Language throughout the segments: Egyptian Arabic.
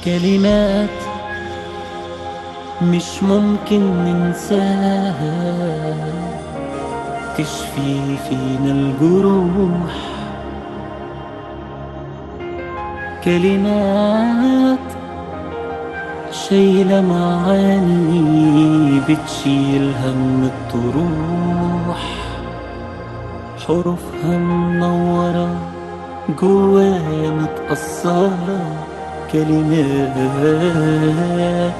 كلمات مش ممكن ننساها تشفي فينا الجروح كلمات شايلة معاني بتشيل هم الطروح حروفها منورة جوايا متأثرة كلمات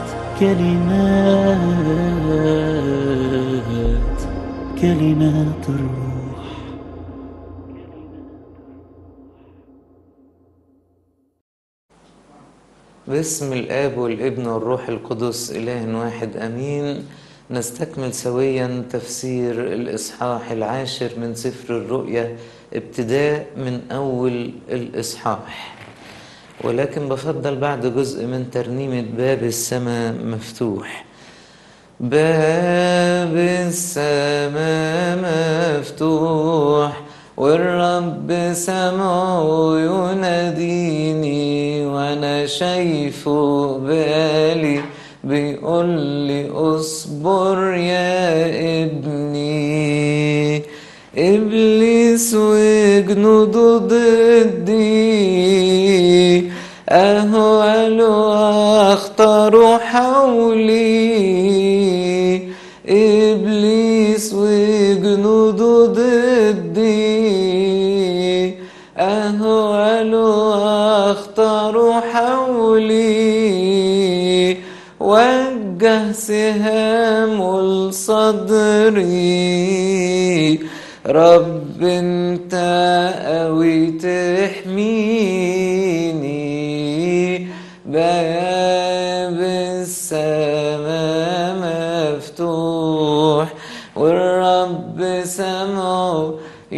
كلمات كلمات الروح باسم الآب والابن والروح القدس إله واحد أمين نستكمل سويا تفسير الإصحاح العاشر من سفر الرؤيا ابتداء من أول الإصحاح ولكن بفضل بعد جزء من ترنيمة باب السماء مفتوح باب السماء مفتوح والرب سمعه يناديني وانا شايفه بالي بيقول لي اصبر يا ابني ابليس وجنوده ضدي اهو قالوا اختاروا حولي ابليس وجنوده ضدي اهو قالوا اختاروا حولي وجه سهام لصدري رب انت قوي تحميني باب السماء مفتوح والرب سمعه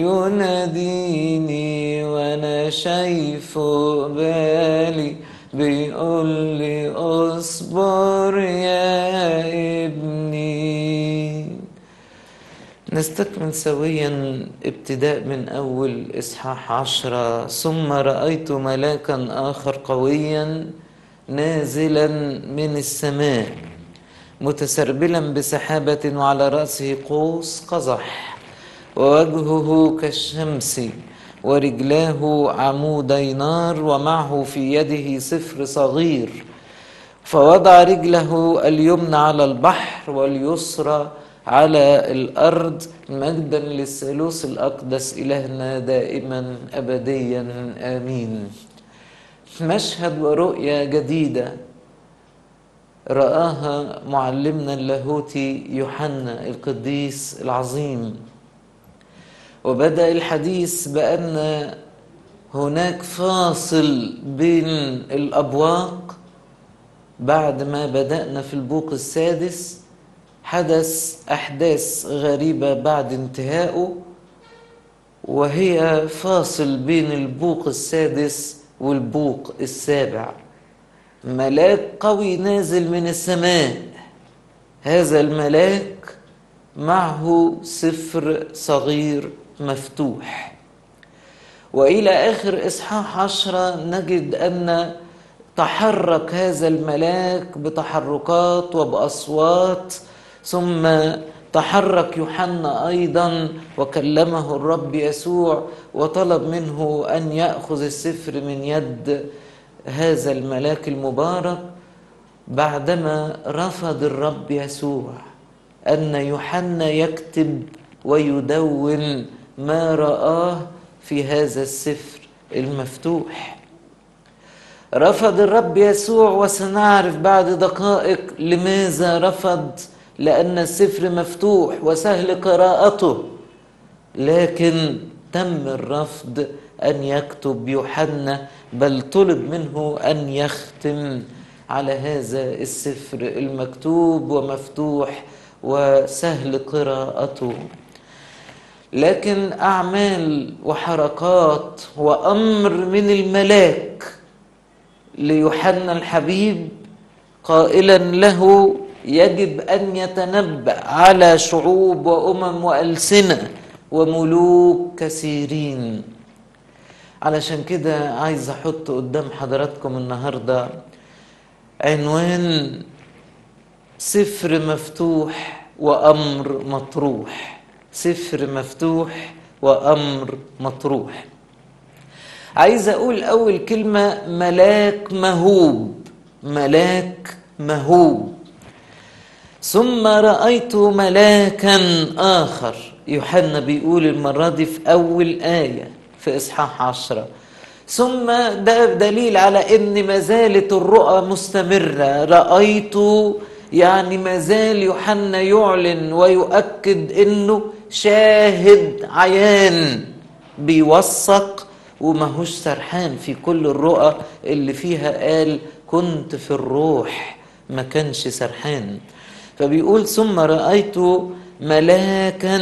يناديني وانا شايفه بالي بيقول لي اصبر يا ابني نستكمل سويا ابتداء من أول إصحاح عشرة ثم رأيت ملاكا آخر قويا نازلا من السماء متسربلا بسحابة وعلى رأسه قوس قزح ووجهه كالشمس ورجلاه عمودي نار ومعه في يده سفر صغير فوضع رجله اليمنى على البحر واليسرى على الأرض مجدا للثالوث الأقدس إلهنا دائما أبديا آمين مشهد ورؤية جديدة رآها معلمنا اللاهوتي يوحنا القديس العظيم وبدأ الحديث بأن هناك فاصل بين الأبواق بعد ما بدأنا في البوق السادس حدث أحداث غريبة بعد انتهائه وهي فاصل بين البوق السادس والبوق السابع ملاك قوي نازل من السماء هذا الملاك معه سفر صغير مفتوح وإلى آخر إصحاح عشرة نجد أن تحرك هذا الملاك بتحركات وبأصوات ثم تحرك يوحنا ايضا وكلمه الرب يسوع وطلب منه ان ياخذ السفر من يد هذا الملاك المبارك بعدما رفض الرب يسوع ان يوحنا يكتب ويدون ما راه في هذا السفر المفتوح رفض الرب يسوع وسنعرف بعد دقائق لماذا رفض لأن السفر مفتوح وسهل قراءته لكن تم الرفض أن يكتب يوحنا بل طلب منه أن يختم على هذا السفر المكتوب ومفتوح وسهل قراءته لكن أعمال وحركات وأمر من الملاك ليوحنا الحبيب قائلا له يجب ان يتنبا على شعوب وامم والسنه وملوك كثيرين علشان كده عايز احط قدام حضراتكم النهارده عنوان سفر مفتوح وأمر مطروح سفر مفتوح وأمر مطروح عايز أقول أول كلمة ملاك مهوب ملاك مهوب ثم رأيت ملاكا آخر يوحنا بيقول المرة دي في أول آية في إصحاح عشرة ثم ده دليل على ان ما زالت الرؤى مستمره رايت يعني ما زال يوحنا يعلن ويؤكد انه شاهد عيان بيوثق وماهوش سرحان في كل الرؤى اللي فيها قال كنت في الروح ما كانش سرحان فبيقول ثم رايت ملاكا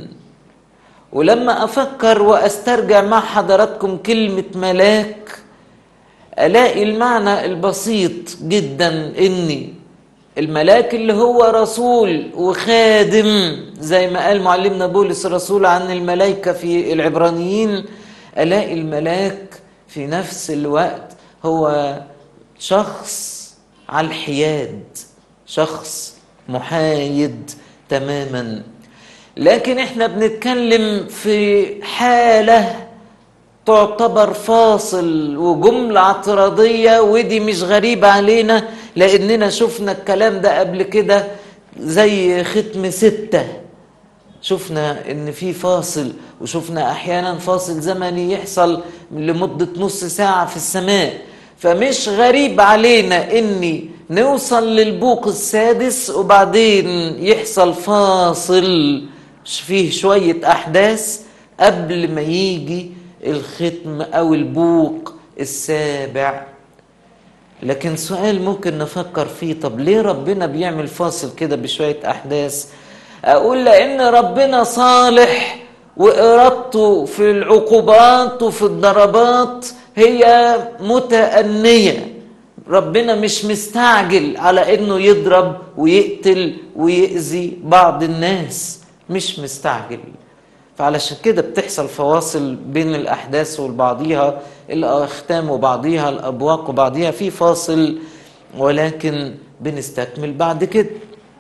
ولما افكر واسترجع مع حضراتكم كلمه ملاك الاقي المعنى البسيط جدا اني الملاك اللي هو رسول وخادم زي ما قال معلمنا بولس الرسول عن الملائكه في العبرانيين الاقي الملاك في نفس الوقت هو شخص على الحياد شخص محايد تماما لكن احنا بنتكلم في حالة تعتبر فاصل وجملة اعتراضية ودي مش غريبة علينا لأننا شفنا الكلام ده قبل كده زي ختم ستة شفنا ان في فاصل وشفنا احيانا فاصل زمني يحصل لمدة نص ساعة في السماء فمش غريب علينا اني نوصل للبوق السادس وبعدين يحصل فاصل فيه شوية أحداث قبل ما يجي الختم أو البوق السابع لكن سؤال ممكن نفكر فيه طب ليه ربنا بيعمل فاصل كده بشوية أحداث أقول لأن ربنا صالح وإرادته في العقوبات وفي الضربات هي متأنية ربنا مش مستعجل على انه يضرب ويقتل ويأذي بعض الناس مش مستعجل فعلشان كده بتحصل فواصل بين الاحداث وبعضيها الاختام وبعضيها الابواق وبعضيها في فاصل ولكن بنستكمل بعد كده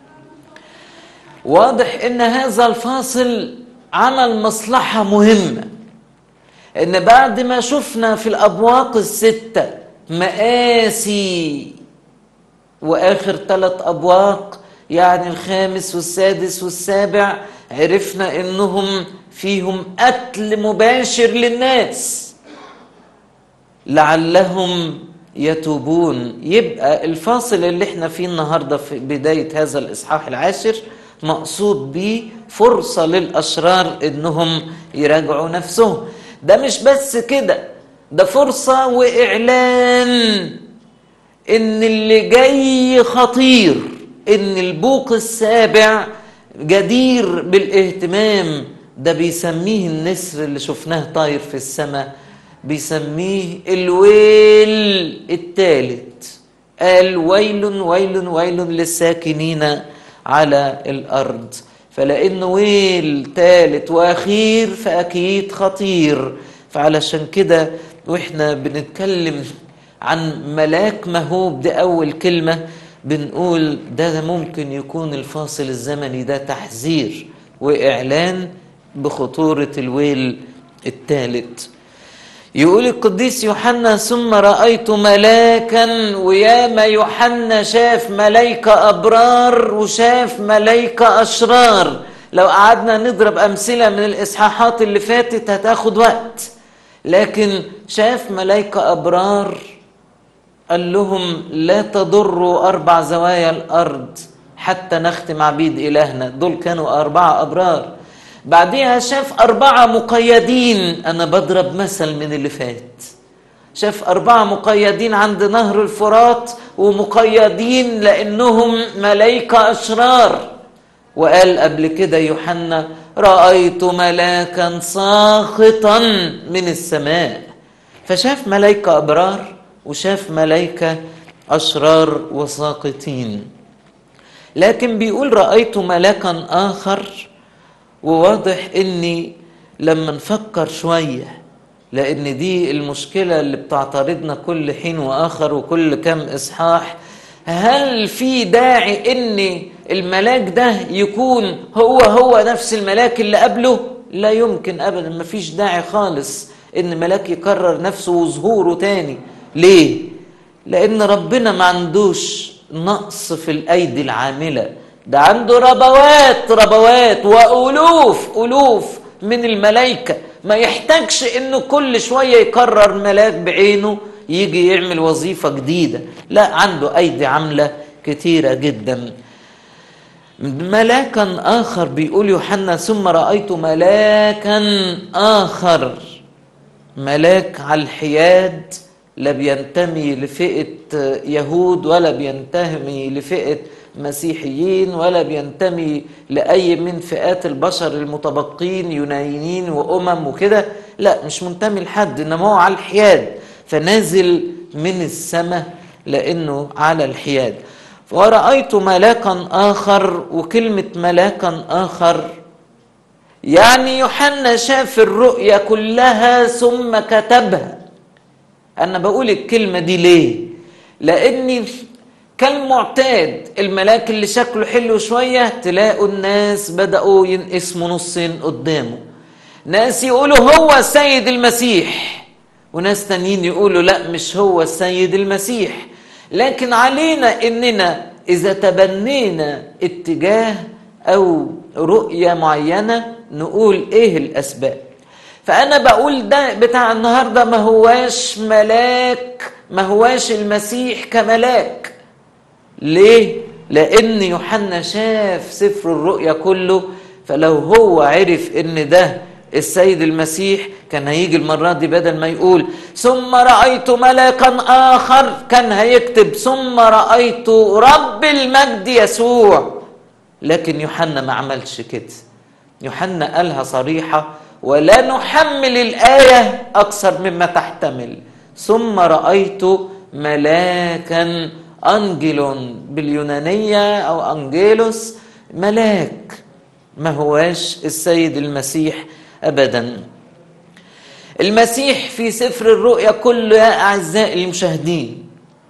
واضح ان هذا الفاصل عمل مصلحه مهمه ان بعد ما شفنا في الابواق السته مآسي واخر ثلاث ابواق يعني الخامس والسادس والسابع عرفنا انهم فيهم قتل مباشر للناس لعلهم يتوبون يبقى الفاصل اللي احنا فيه النهارده في بدايه هذا الاصحاح العاشر مقصود بيه فرصه للاشرار انهم يراجعوا نفسهم ده مش بس كده ده فرصه واعلان ان اللي جاي خطير ان البوق السابع جدير بالاهتمام ده بيسميه النسر اللي شفناه طاير في السماء بيسميه الويل الثالث قال ويل ويل ويل للساكنين على الارض فلانه ويل ثالث واخير فاكيد خطير فعلشان كده واحنا بنتكلم عن ملاك مهوب دي اول كلمه بنقول ده ممكن يكون الفاصل الزمني ده تحذير واعلان بخطوره الويل الثالث يقول القديس يوحنا ثم رأيت ملاكا وياما يوحنا شاف ملايكة أبرار وشاف ملايكة أشرار لو قعدنا نضرب أمثلة من الإصحاحات اللي فاتت هتاخد وقت لكن شاف ملايكة أبرار قال لهم لا تضروا أربع زوايا الأرض حتى نختم عبيد إلهنا دول كانوا أربعة أبرار بعديها شاف أربعة مقيدين أنا بضرب مثل من اللي فات شاف أربعة مقيدين عند نهر الفرات ومقيدين لأنهم ملايكة أشرار وقال قبل كده يوحنا رأيت ملاكا ساخطا من السماء فشاف ملايكة أبرار وشاف ملايكة أشرار وساقطين لكن بيقول رأيت ملاكا آخر وواضح اني لما نفكر شويه لان دي المشكله اللي بتعترضنا كل حين واخر وكل كم اصحاح هل في داعي ان الملاك ده يكون هو هو نفس الملاك اللي قبله لا يمكن ابدا مفيش داعي خالص ان ملاك يكرر نفسه وظهوره تاني ليه لان ربنا ما عندوش نقص في الايدي العامله ده عنده ربوات ربوات والوف الوف من الملائكه ما يحتاجش انه كل شويه يكرر ملاك بعينه يجي يعمل وظيفه جديده لا عنده ايدي عامله كتيره جدا ملاكا اخر بيقول يوحنا ثم رايت ملاكا اخر ملاك على الحياد لا بينتمي لفئه يهود ولا بينتمي لفئه مسيحيين ولا بينتمي لاي من فئات البشر المتبقين يونانيين وامم وكده لا مش منتمي لحد انما هو على الحياد فنازل من السماء لانه على الحياد ورأيت ملاكا آخر وكلمة ملاكا آخر يعني يوحنا شاف الرؤيا كلها ثم كتبها أنا بقول الكلمة دي ليه؟ لأني كالمعتاد الملاك اللي شكله حلو شوية تلاقوا الناس بدأوا ينقسموا نصين قدامه ناس يقولوا هو السيد المسيح وناس تانيين يقولوا لا مش هو السيد المسيح لكن علينا اننا اذا تبنينا اتجاه او رؤيه معينه نقول ايه الاسباب فانا بقول ده بتاع النهارده ما هواش ملاك ما هواش المسيح كملاك ليه لان يوحنا شاف سفر الرؤيا كله فلو هو عرف ان ده السيد المسيح كان هيجي المرة دي بدل ما يقول ثم رأيت ملاكا آخر كان هيكتب ثم رأيت رب المجد يسوع لكن يوحنا ما عملش كده يوحنا قالها صريحة ولا نحمل الآية أكثر مما تحتمل ثم رأيت ملاكا أنجل باليونانية أو أنجيلوس ملاك ما هواش السيد المسيح ابدا المسيح في سفر الرؤيا كله يا اعزائي المشاهدين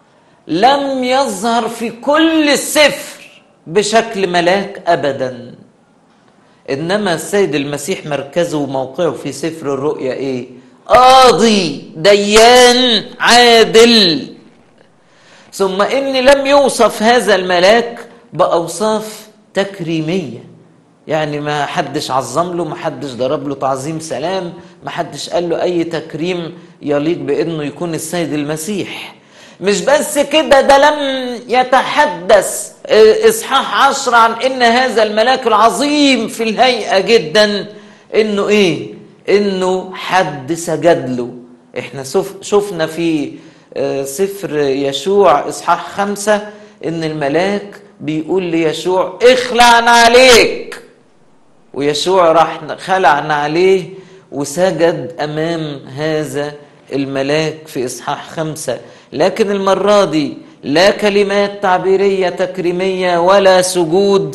لم يظهر في كل السفر بشكل ملاك ابدا انما السيد المسيح مركزه وموقعه في سفر الرؤيا ايه قاضي ديان عادل ثم ان لم يوصف هذا الملاك باوصاف تكريميه يعني ما حدش عظم له ما حدش ضرب له تعظيم سلام ما حدش قال له اي تكريم يليق بانه يكون السيد المسيح مش بس كده ده لم يتحدث اصحاح عشر عن ان هذا الملاك العظيم في الهيئه جدا انه ايه انه حد سجد له احنا شفنا في سفر يشوع اصحاح خمسة ان الملاك بيقول ليشوع اخلعنا عليك ويشوع راح خلعنا عليه وسجد امام هذا الملاك في اصحاح خمسه لكن المره دي لا كلمات تعبيريه تكريميه ولا سجود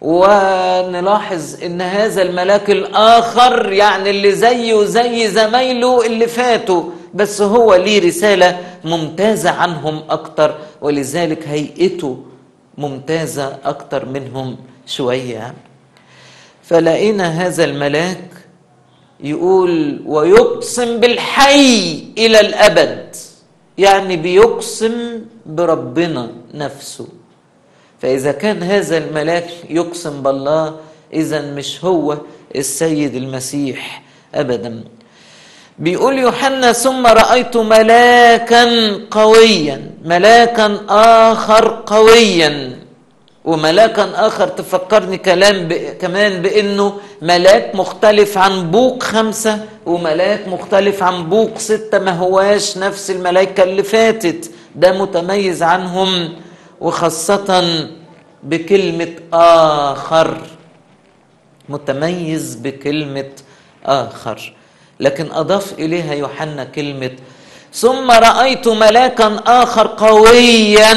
ونلاحظ ان هذا الملاك الاخر يعني اللي زيه زي زمايله اللي فاتوا بس هو ليه رساله ممتازه عنهم اكتر ولذلك هيئته ممتازه اكتر منهم شويه فلقينا هذا الملاك يقول ويقسم بالحي الى الابد يعني بيقسم بربنا نفسه فاذا كان هذا الملاك يقسم بالله اذا مش هو السيد المسيح ابدا بيقول يوحنا ثم رايت ملاكا قويا ملاكا اخر قويا وملاكا اخر تفكرني كلام ب... كمان بانه ملاك مختلف عن بوق خمسه وملاك مختلف عن بوق سته ما هواش نفس الملائكه اللي فاتت ده متميز عنهم وخاصه بكلمه اخر متميز بكلمه اخر لكن اضاف اليها يوحنا كلمه ثم رايت ملاكا اخر قويا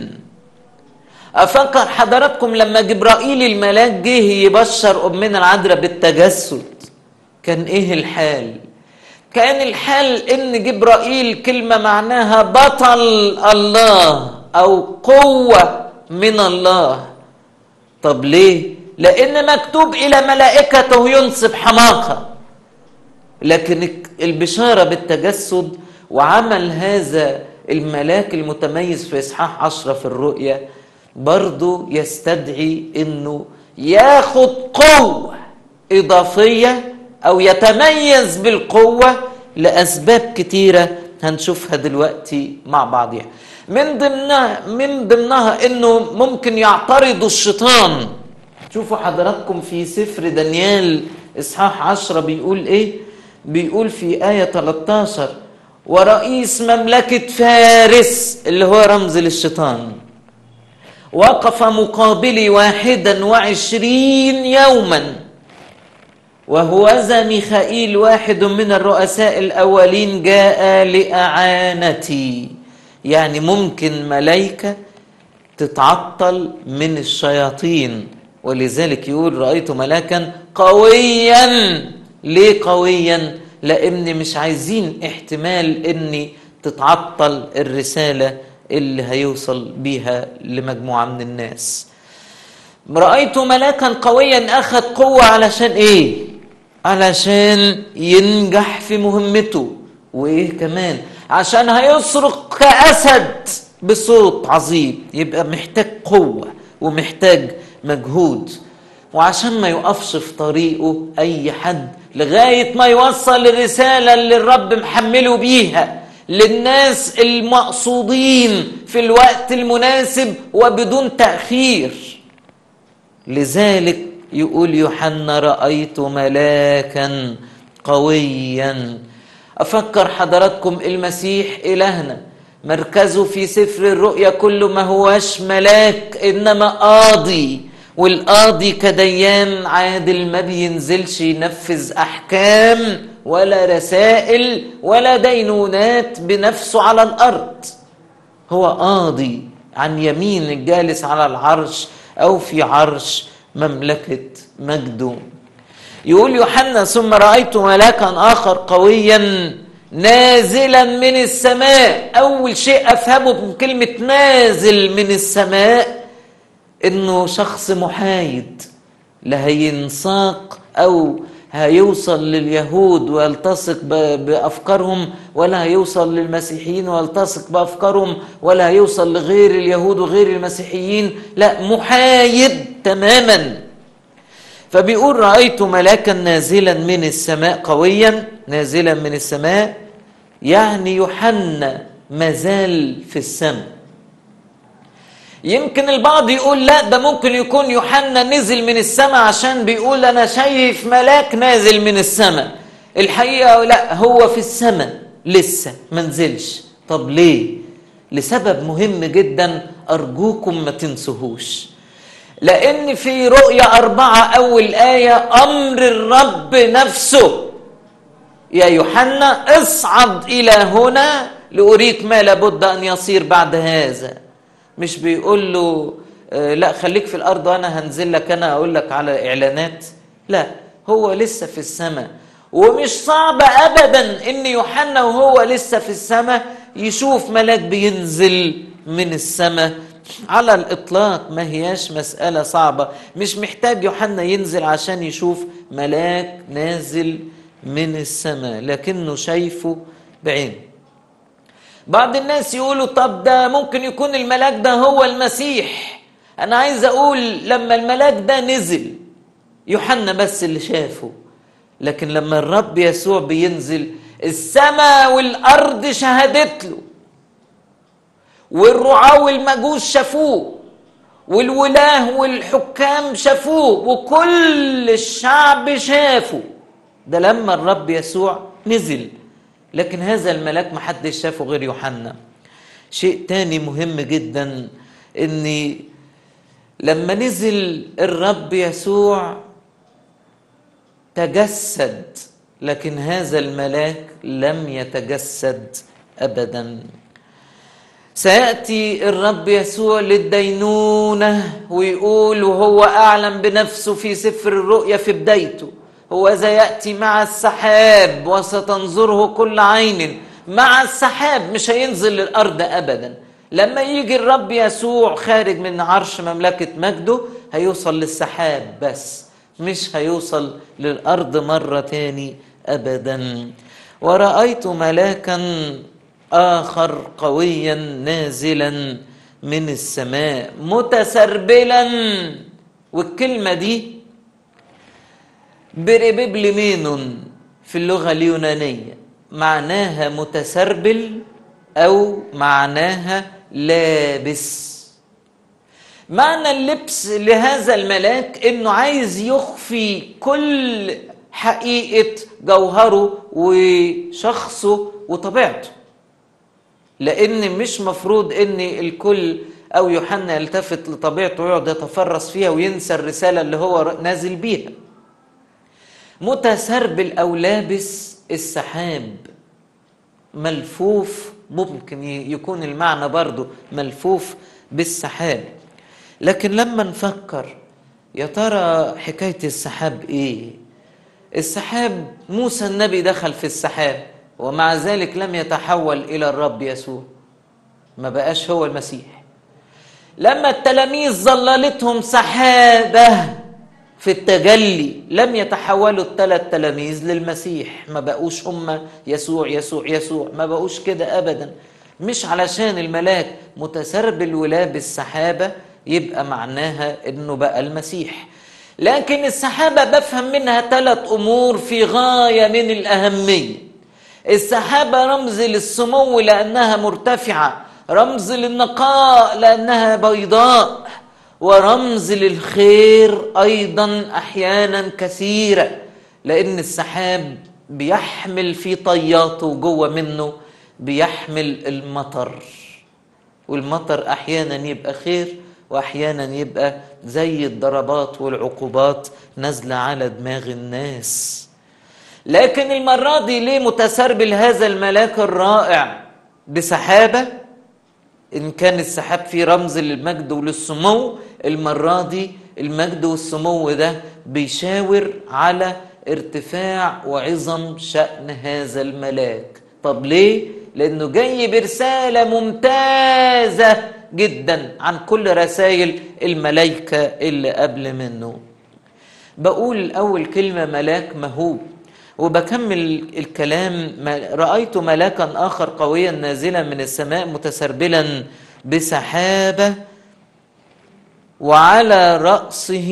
افكر حضراتكم لما جبرائيل الملاك جه يبشر امنا العذراء بالتجسد كان ايه الحال كان الحال ان جبرائيل كلمه معناها بطل الله او قوه من الله طب ليه لان مكتوب الى ملائكته ينصب حماقه لكن البشاره بالتجسد وعمل هذا الملاك المتميز في اصحاح عشرة في الرؤيا برضو يستدعي انه ياخد قوه اضافيه او يتميز بالقوه لاسباب كتيره هنشوفها دلوقتي مع بعضها من ضمنها من ضمنها انه ممكن يعترض الشيطان شوفوا حضراتكم في سفر دانيال اصحاح عشرة بيقول ايه بيقول في آية 13 ورئيس مملكة فارس اللي هو رمز للشيطان وقف مقابلي واحدا وعشرين يوما وهوذا ميخائيل واحد من الرؤساء الأولين جاء لأعانتي يعني ممكن ملائكة تتعطل من الشياطين ولذلك يقول رأيت ملاكا قويا ليه قويا لأن مش عايزين احتمال أن تتعطل الرسالة اللي هيوصل بيها لمجموعة من الناس رأيت ملاكا قويا أخذ قوة علشان إيه علشان ينجح في مهمته وإيه كمان عشان هيصرخ كأسد بصوت عظيم يبقى محتاج قوة ومحتاج مجهود وعشان ما يقفش في طريقه أي حد لغاية ما يوصل الرسالة اللي الرب محمله بيها للناس المقصودين في الوقت المناسب وبدون تأخير لذلك يقول يوحنا رأيت ملاكا قويا أفكر حضراتكم المسيح إلهنا مركزه في سفر الرؤيا كله ما هوش ملاك إنما قاضي والقاضي كديان عادل ما بينزلش ينفذ أحكام ولا رسائل ولا دينونات بنفسه على الأرض هو قاضي عن يمين الجالس على العرش أو في عرش مملكة مجده يقول يوحنا ثم رأيت ملاكا آخر قويا نازلا من السماء أول شيء أفهمه من كلمة نازل من السماء إنه شخص محايد لا هينساق أو هيوصل لليهود ويلتصق بأفكارهم ولا هيوصل للمسيحيين ويلتصق بأفكارهم ولا هيوصل لغير اليهود وغير المسيحيين لا محايد تماما فبيقول رأيت ملاكا نازلا من السماء قويا نازلا من السماء يعني يوحنا مازال في السماء يمكن البعض يقول لا ده ممكن يكون يوحنا نزل من السماء عشان بيقول انا شايف ملاك نازل من السماء الحقيقه لا هو في السماء لسه ما نزلش طب ليه لسبب مهم جدا ارجوكم ما تنسوهوش لان في رؤيا أربعة اول آية امر الرب نفسه يا يوحنا اصعد الى هنا لاريك ما لابد ان يصير بعد هذا مش بيقول له آه لا خليك في الارض وانا هنزل لك انا اقول لك على اعلانات لا هو لسه في السماء ومش صعب ابدا ان يوحنا وهو لسه في السماء يشوف ملاك بينزل من السماء على الاطلاق ما هياش مساله صعبه مش محتاج يوحنا ينزل عشان يشوف ملاك نازل من السماء لكنه شايفه بعينه بعض الناس يقولوا طب ده ممكن يكون الملاك ده هو المسيح انا عايز اقول لما الملاك ده نزل يوحنا بس اللي شافه لكن لما الرب يسوع بينزل السماء والارض شهدت له والرعاة والمجوس شافوه والولاه والحكام شافوه وكل الشعب شافه ده لما الرب يسوع نزل لكن هذا الملاك ما حدش شافه غير يوحنا شيء تاني مهم جدا ان لما نزل الرب يسوع تجسد لكن هذا الملاك لم يتجسد ابدا سياتي الرب يسوع للدينونه ويقول وهو اعلم بنفسه في سفر الرؤيا في بدايته هو ذا ياتي مع السحاب وستنظره كل عين مع السحاب مش هينزل للارض ابدا لما يجي الرب يسوع خارج من عرش مملكة مجده هيوصل للسحاب بس مش هيوصل للأرض مرة تاني أبدا ورأيت ملاكا آخر قويا نازلا من السماء متسربلا والكلمة دي بريببلمينون في اللغة اليونانية معناها متسربل أو معناها لابس معنى اللبس لهذا الملاك انه عايز يخفي كل حقيقة جوهره وشخصه وطبيعته لان مش مفروض ان الكل او يوحنا يلتفت لطبيعته ويقعد يتفرس فيها وينسى الرسالة اللي هو نازل بيها متسربل او لابس السحاب ملفوف ممكن يكون المعنى برضو ملفوف بالسحاب لكن لما نفكر يا ترى حكاية السحاب ايه السحاب موسى النبي دخل في السحاب ومع ذلك لم يتحول الى الرب يسوع ما بقاش هو المسيح لما التلاميذ ظللتهم سحابه في التجلي لم يتحولوا الثلاث تلاميذ للمسيح ما بقوش هم يسوع يسوع يسوع ما بقوش كده ابدا مش علشان الملاك متسربل ولابس سحابه يبقى معناها انه بقى المسيح لكن السحابه بفهم منها ثلاث امور في غايه من الاهميه السحابه رمز للسمو لانها مرتفعه رمز للنقاء لانها بيضاء ورمز للخير ايضا احيانا كثيره لان السحاب بيحمل في طياته جوه منه بيحمل المطر والمطر احيانا يبقى خير واحيانا يبقى زي الضربات والعقوبات نازله على دماغ الناس لكن المره دي ليه متسربل هذا الملاك الرائع بسحابه ان كان السحاب فيه رمز للمجد وللسمو المره دي المجد والسمو ده بيشاور على ارتفاع وعظم شأن هذا الملاك طب ليه لانه جاي برساله ممتازه جدا عن كل رسائل الملائكه اللي قبل منه بقول اول كلمه ملاك مهوب وبكمل الكلام رأيت ملاكا آخر قويا نازلا من السماء متسربلا بسحابة وعلى رأسه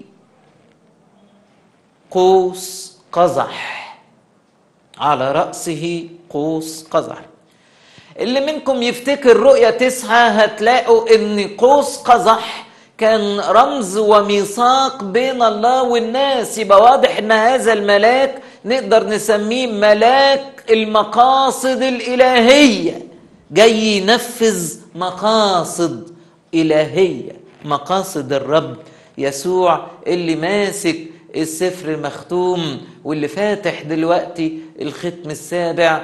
قوس قزح على رأسه قوس قزح اللي منكم يفتكر رؤية تسعة هتلاقوا ان قوس قزح كان رمز وميثاق بين الله والناس يبقى واضح ان هذا الملاك نقدر نسميه ملاك المقاصد الإلهية جاي ينفذ مقاصد إلهية مقاصد الرب يسوع اللي ماسك السفر مختوم واللي فاتح دلوقتي الختم السابع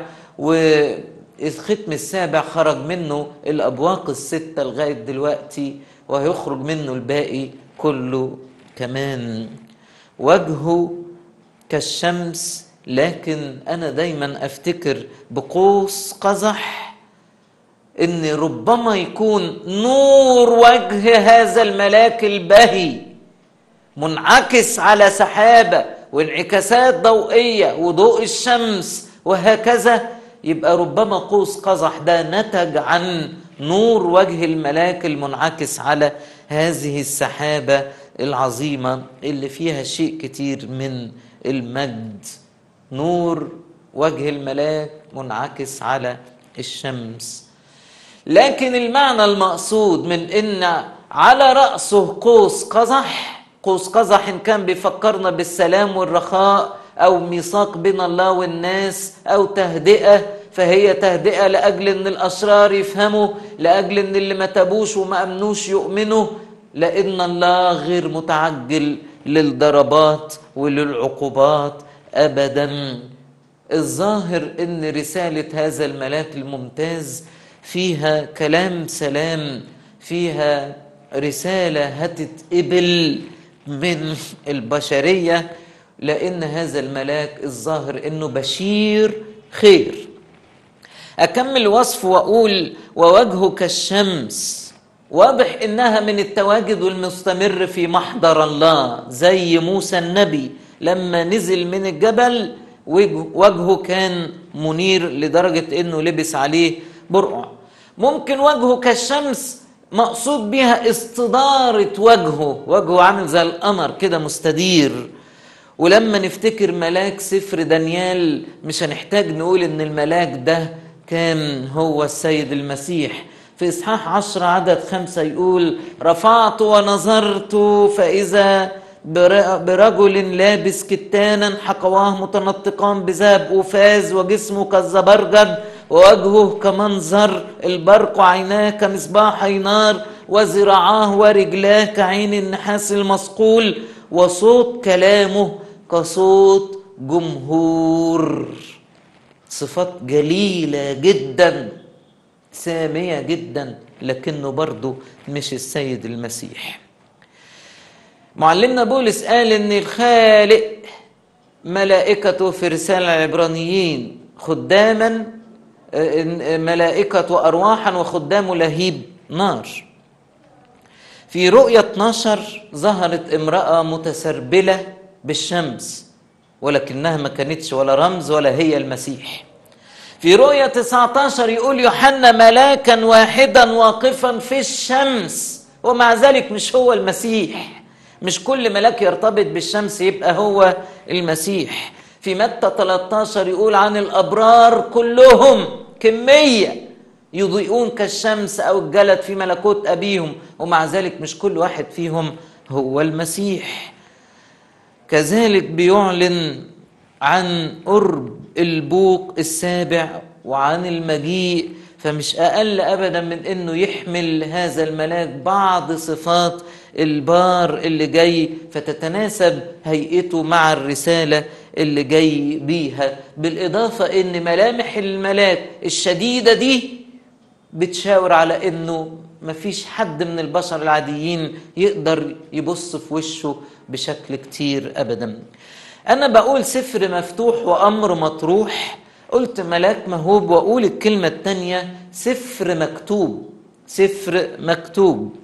والختم السابع خرج منه الأبواق الستة لغاية دلوقتي وهيخرج منه الباقي كله كمان وجهه كالشمس لكن انا دايما افتكر بقوس قزح ان ربما يكون نور وجه هذا الملاك البهي منعكس على سحابه وانعكاسات ضوئيه وضوء الشمس وهكذا يبقى ربما قوس قزح ده نتج عن نور وجه الملاك المنعكس على هذه السحابه العظيمه اللي فيها شيء كتير من المجد نور وجه الملاك منعكس على الشمس لكن المعنى المقصود من ان على راسه قوس قزح قوس قزح ان كان بيفكرنا بالسلام والرخاء او ميثاق بين الله والناس او تهدئه فهي تهدئه لاجل ان الاشرار يفهموا لاجل ان اللي ما تابوش وما امنوش يؤمنوا لان الله غير متعجل للضربات وللعقوبات ابدا الظاهر ان رساله هذا الملاك الممتاز فيها كلام سلام فيها رساله هتتقبل من البشريه لان هذا الملاك الظاهر انه بشير خير اكمل وصف واقول ووجهه كالشمس واضح انها من التواجد والمستمر في محضر الله زي موسى النبي لما نزل من الجبل وجه- وجهه كان منير لدرجة انه لبس عليه برقع ممكن وجهه كالشمس مقصود بها استدارة وجهه وجهه عامل زي القمر كده مستدير ولما نفتكر ملاك سفر دانيال مش هنحتاج نقول ان الملاك ده كان هو السيد المسيح في إصحاح عشر عدد خمسة يقول رفعت ونظرت فإذا بر- برجل لابس كتانا حقواه متنطقان بذهب أوفاز وجسمه كالزبرجد ووجهه كمنظر البرق وعيناه كمصباحي نار وذراعاه ورجلاه كعين النحاس المصقول وصوت كلامه كصوت جمهور صفات جليلة جدا سامية جدا لكنه برضه مش السيد المسيح معلمنا بولس قال ان الخالق ملائكته في رسالة العبرانيين خداما آه، إن- ملائكة أرواحا وخدام لهيب نار في رؤية 12 ظهرت امرأة متسربلة بالشمس ولكنها ما كانتش ولا رمز ولا هي المسيح في رؤية 19 يقول يوحنا ملاكا واحدا واقفا في الشمس ومع ذلك مش هو المسيح مش كل ملاك يرتبط بالشمس يبقى هو المسيح في متى 13 يقول عن الأبرار كلهم كمية يضيئون كالشمس أو الجلد في ملكوت أبيهم ومع ذلك مش كل واحد فيهم هو المسيح كذلك بيعلن عن قرب البوق السابع وعن المجيء فمش أقل أبدا من أنه يحمل هذا الملاك بعض صفات البار اللي جاي فتتناسب هيئته مع الرسالة اللي جاي بيها بالإضافة أن ملامح الملاك الشديدة دي بتشاور على انه مفيش حد من البشر العاديين يقدر يبص في وشه بشكل كتير ابدا انا بقول سفر مفتوح وامر مطروح قلت ملاك مهوب واقول الكلمه الثانيه سفر مكتوب سفر مكتوب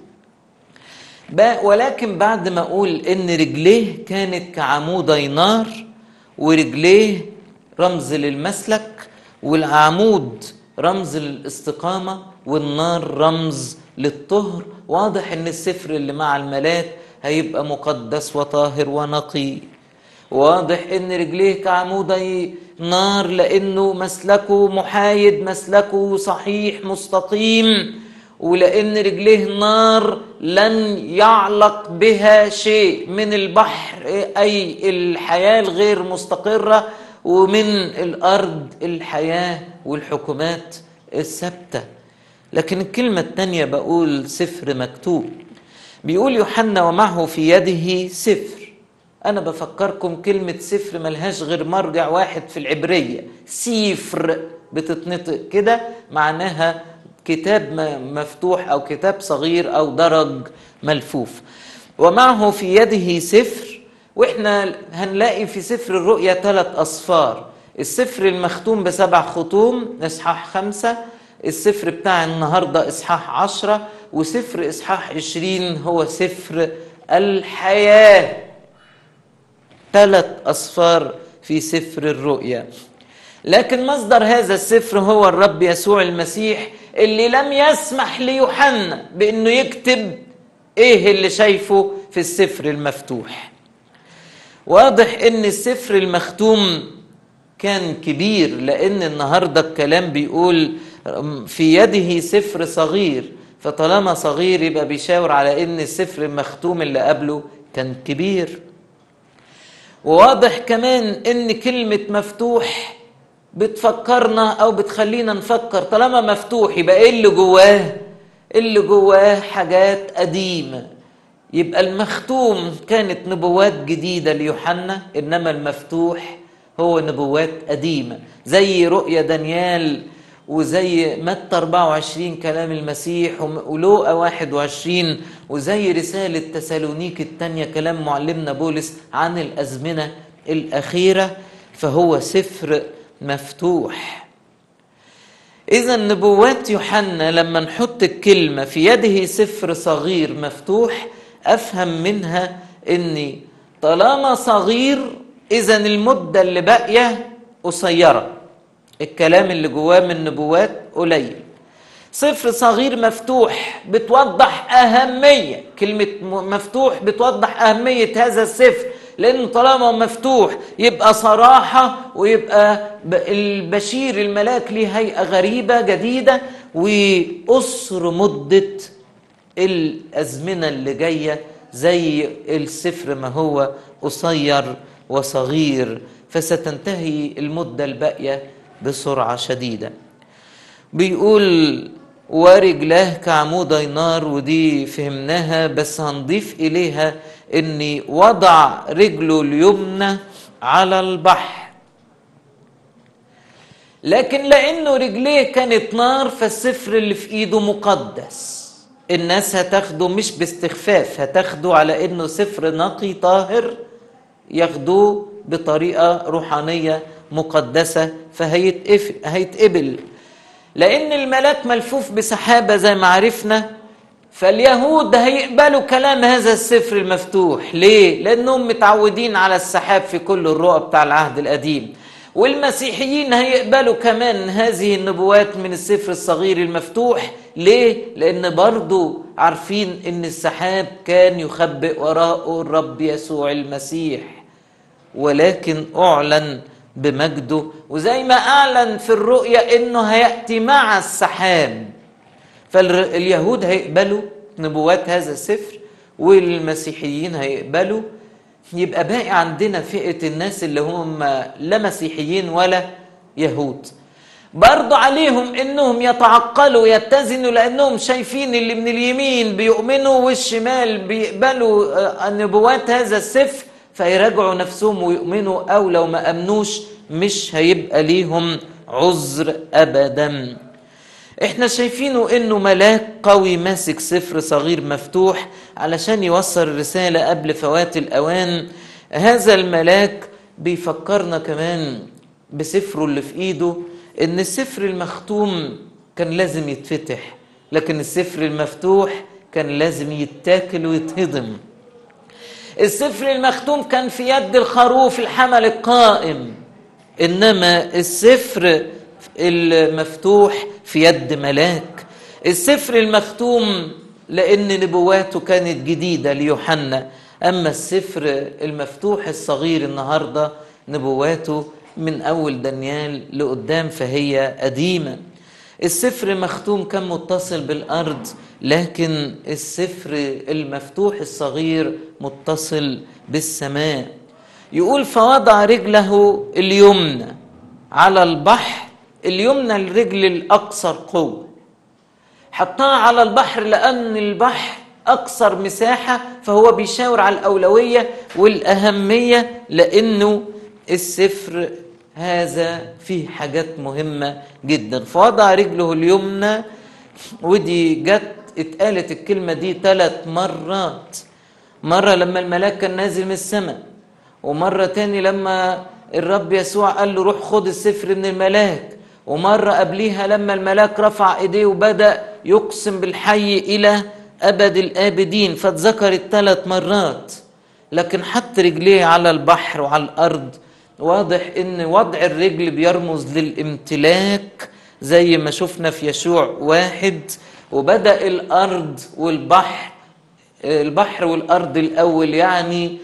ب- ولكن بعد ما اقول ان رجليه كانت كعمودي نار ورجليه رمز للمسلك والعمود رمز للاستقامة والنار رمز للطهر واضح ان السفر اللي مع الملاك هيبقى مقدس وطاهر ونقي واضح ان رجليه كعمودي نار لانه مسلكه محايد مسلكه صحيح مستقيم ولان رجليه نار لن يعلق بها شيء من البحر اي الحياه الغير مستقره ومن الارض الحياه والحكومات الثابته لكن الكلمه الثانيه بقول سفر مكتوب بيقول يوحنا ومعه في يده سفر انا بفكركم كلمه سفر ملهاش غير مرجع واحد في العبريه سيفر بتتنطق كده معناها كتاب م- مفتوح او كتاب صغير او درج ملفوف ومعه في يده سفر واحنا هنلاقي في سفر الرؤيا ثلاث اصفار السفر المختوم بسبع ختوم اصحاح خمسة السفر بتاع النهاردة اصحاح عشرة وسفر اصحاح عشرين هو سفر الحياه ثلاث أصفار في سفر الرؤيا لكن مصدر هذا السفر هو الرب يسوع المسيح اللي لم يسمح ليوحنا بأنه يكتب إيه اللي شايفه في السفر المفتوح واضح ان السفر المختوم كان كبير لان النهارده الكلام بيقول في يده سفر صغير فطالما صغير يبقى بيشاور على ان السفر المختوم اللي قبله كان كبير وواضح كمان ان كلمة مفتوح بتفكرنا او بتخلينا نفكر طالما مفتوح يبقى ايه اللي جواه اللي جواه حاجات قديمة يبقى المختوم كانت نبوات جديدة ليوحنا انما المفتوح هو نبوات قديمة زي رؤيا دانيال وزي متى 24 كلام المسيح ولوقا 21 وزي رسالة تسالونيك الثانية كلام معلمنا بولس عن الأزمنة الأخيرة فهو سفر مفتوح إذا نبوات يوحنا لما نحط الكلمة في يده سفر صغير مفتوح أفهم منها إني طالما صغير إذا المدة اللي باقية قصيرة الكلام اللي جواه من نبوات قليل سفر صغير مفتوح بتوضح أهمية كلمة مفتوح بتوضح أهمية هذا السفر لأنه طالما مفتوح يبقى صراحة ويبقى البشير الملاك ليه هيئة غريبة جديدة وأسر مدة الأزمنة اللي جاية زي السفر ما هو قصير وصغير فستنتهي المدة الباقية بسرعة شديدة بيقول ورجلاه كعمود نار ودي فهمناها بس هنضيف إليها إني وضع رجله اليمنى على البحر لكن لأنه رجليه كانت نار فالسفر اللي في إيده مقدس الناس هتاخده مش باستخفاف هتاخده على إنه سفر نقي طاهر ياخدوه بطريقة روحانية مقدسة فهيتقبل لأن الملاك ملفوف بسحابة زي ما عرفنا فاليهود هيقبلوا كلام هذا السفر المفتوح ليه؟ لأنهم متعودين على السحاب في كل الرؤى بتاع العهد القديم والمسيحيين هيقبلوا كمان هذه النبوات من السفر الصغير المفتوح ليه؟ لأن برضو عارفين إن السحاب كان يخبئ وراءه الرب يسوع المسيح ولكن أعلن بمجده وزي ما أعلن في الرؤيا إنه هيأتي مع السحاب فاليهود هيقبلوا نبوات هذا السفر والمسيحيين هيقبلوا يبقى باقي عندنا فئة الناس اللي هم لا مسيحيين ولا يهود برضو عليهم انهم يتعقلوا يتزنوا لانهم شايفين اللي من اليمين بيؤمنوا والشمال بيقبلوا نبوات هذا السفر فيراجعوا نفسهم ويؤمنوا او لو ما امنوش مش هيبقى ليهم عذر ابدا احنا شايفينه انه ملاك قوي ماسك سفر صغير مفتوح علشان يوصل الرسالة قبل فوات الاوان هذا الملاك بيفكرنا كمان بسفره اللي في ايده ان السفر المختوم كان لازم يتفتح لكن السفر المفتوح كان لازم يتاكل ويتهضم السفر المختوم كان في يد الخروف الحمل القائم انما السفر المفتوح في يد ملاك السفر المختوم لان نبواته كانت جديده ليوحنا اما السفر المفتوح الصغير النهارده نبواته من اول دانيال لقدام فهي قديمه السفر مختوم كان متصل بالارض لكن السفر المفتوح الصغير متصل بالسماء يقول فوضع رجله اليمنى على البحر اليمنى الرجل الاكثر قوه حطها على البحر لان البحر اكثر مساحه فهو بيشاور على الاولويه والاهميه لانه السفر هذا فيه حاجات مهمه جدا فوضع رجله اليمنى ودي جت اتقالت الكلمه دي ثلاث مرات مره لما الملاك كان نازل من السماء ومره تاني لما الرب يسوع قال له روح خد السفر من الملاك ومرة قبليها لما الملاك رفع ايديه وبدأ يقسم بالحي إلى أبد الآبدين فاتذكرت ثلاث مرات لكن حط رجليه على البحر وعلى الأرض واضح إن وضع الرجل بيرمز للامتلاك زي ما شفنا في يشوع واحد وبدأ الأرض والبحر البحر والأرض الأول يعني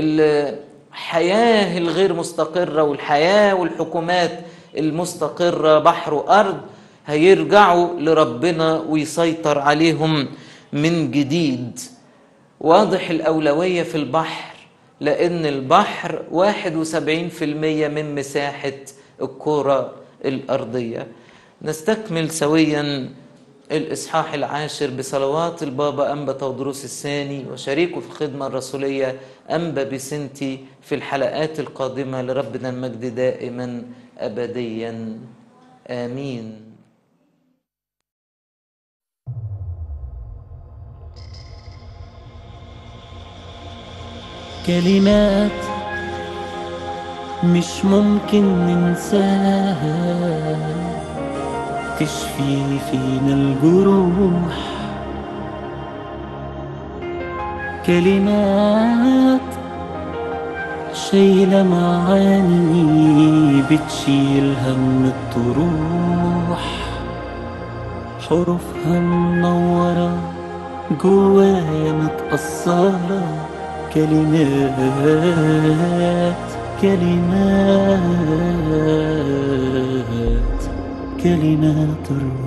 الحياة الغير مستقرة والحياة والحكومات المستقرة بحر وأرض هيرجعوا لربنا ويسيطر عليهم من جديد واضح الأولوية في البحر لأن البحر 71% من مساحة الكرة الأرضية نستكمل سويا الإصحاح العاشر بصلوات البابا أنبا تودروس الثاني وشريكه في الخدمة الرسولية أنبا بسنتي في الحلقات القادمة لربنا المجد دائما أبديا آمين كلمات مش ممكن ننساها تشفي فينا الجروح كلمات شايلة معاني بتشيل هم الطروح حروفها منورة جوايا متأصلة كلمات كلمات كلمات الروح